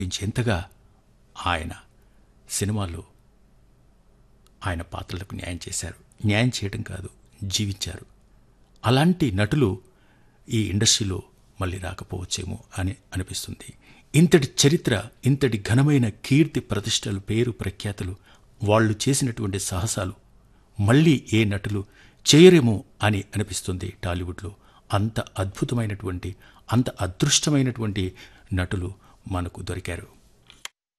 ఎంతగా ఆయన సినిమాలో ఆయన పాత్రలకు న్యాయం చేశారు న్యాయం చేయడం కాదు జీవించారు అలాంటి నటులు ఈ ఇండస్ట్రీలో మళ్ళీ రాకపోవచ్చేమో అని అనిపిస్తుంది ఇంతటి చరిత్ర ఇంతటి ఘనమైన కీర్తి ప్రతిష్టలు పేరు ప్రఖ్యాతులు వాళ్ళు చేసినటువంటి సాహసాలు మళ్ళీ ఏ నటులు చేయరేమో అని అనిపిస్తుంది టాలీవుడ్లో అంత అద్భుతమైనటువంటి అంత అదృష్టమైనటువంటి నటులు మనకు దొరికారు